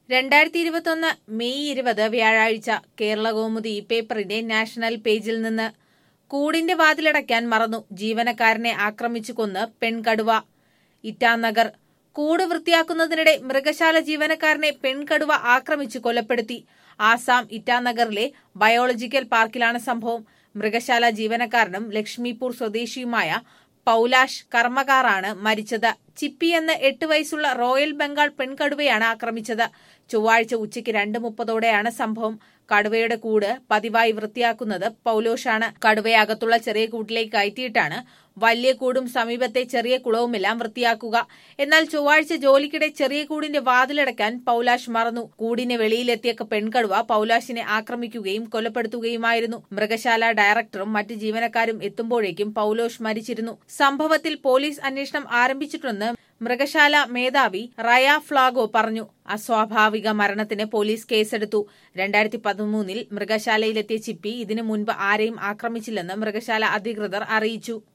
രണ്ടായിരത്തി ഇരുപത്തൊന്ന് മെയ് ഇരുപത് വ്യാഴാഴ്ച കേരളകൗമുദി പേപ്പറിന്റെ നാഷണൽ പേജിൽ നിന്ന് കൂടിന്റെ വാതിലടയ്ക്കാൻ മറന്നു ജീവനക്കാരനെ ആക്രമിച്ചു കൊന്ന് പെൺകടുവ ഇറ്റാനഗർ കൂട് വൃത്തിയാക്കുന്നതിനിടെ മൃഗശാല ജീവനക്കാരനെ പെൺകടുവ ആക്രമിച്ചു കൊലപ്പെടുത്തി ആസാം ഇറ്റാനഗറിലെ ബയോളജിക്കൽ പാർക്കിലാണ് സംഭവം മൃഗശാല ജീവനക്കാരനും ലക്ഷ്മിപൂർ സ്വദേശിയുമായ പൌലാഷ് കർമ്മകാറാണ് മരിച്ചത് ചിപ്പി എന്ന എട്ട് വയസ്സുള്ള റോയൽ ബംഗാൾ പെൺകടുവയാണ് ആക്രമിച്ചത് ചൊവ്വാഴ്ച ഉച്ചയ്ക്ക് രണ്ട് മുപ്പതോടെയാണ് സംഭവം കടുവയുടെ കൂട് പതിവായി വൃത്തിയാക്കുന്നത് പൌലോഷാണ് കടുവയെ അകത്തുള്ള ചെറിയ കൂട്ടിലേക്ക് കയറ്റിയിട്ടാണ് വലിയ കൂടും സമീപത്തെ ചെറിയ കുളവുമെല്ലാം വൃത്തിയാക്കുക എന്നാൽ ചൊവ്വാഴ്ച ജോലിക്കിടെ ചെറിയ കൂടിന്റെ വാതിലടയ്ക്കാൻ പൌലാഷ് മറന്നു കൂടിന് വെളിയിലെത്തിയ പെൺകടുവ പൌലാഷിനെ ആക്രമിക്കുകയും കൊലപ്പെടുത്തുകയുമായിരുന്നു മൃഗശാല ഡയറക്ടറും മറ്റ് ജീവനക്കാരും എത്തുമ്പോഴേക്കും പൌലോഷ് മരിച്ചിരുന്നു സംഭവത്തിൽ പോലീസ് അന്വേഷണം ആരംഭിച്ചിട്ടുണ്ടെന്ന് മൃഗശാല മേധാവി റയ ഫ്ലാഗോ പറഞ്ഞു അസ്വാഭാവിക മരണത്തിന് പോലീസ് കേസെടുത്തു രണ്ടായിരത്തി പതിമൂന്നിൽ മൃഗശാലയിലെത്തിയ ചിപ്പി ഇതിനു മുൻപ് ആരെയും ആക്രമിച്ചില്ലെന്ന് മൃഗശാല അധികൃതർ അറിയിച്ചു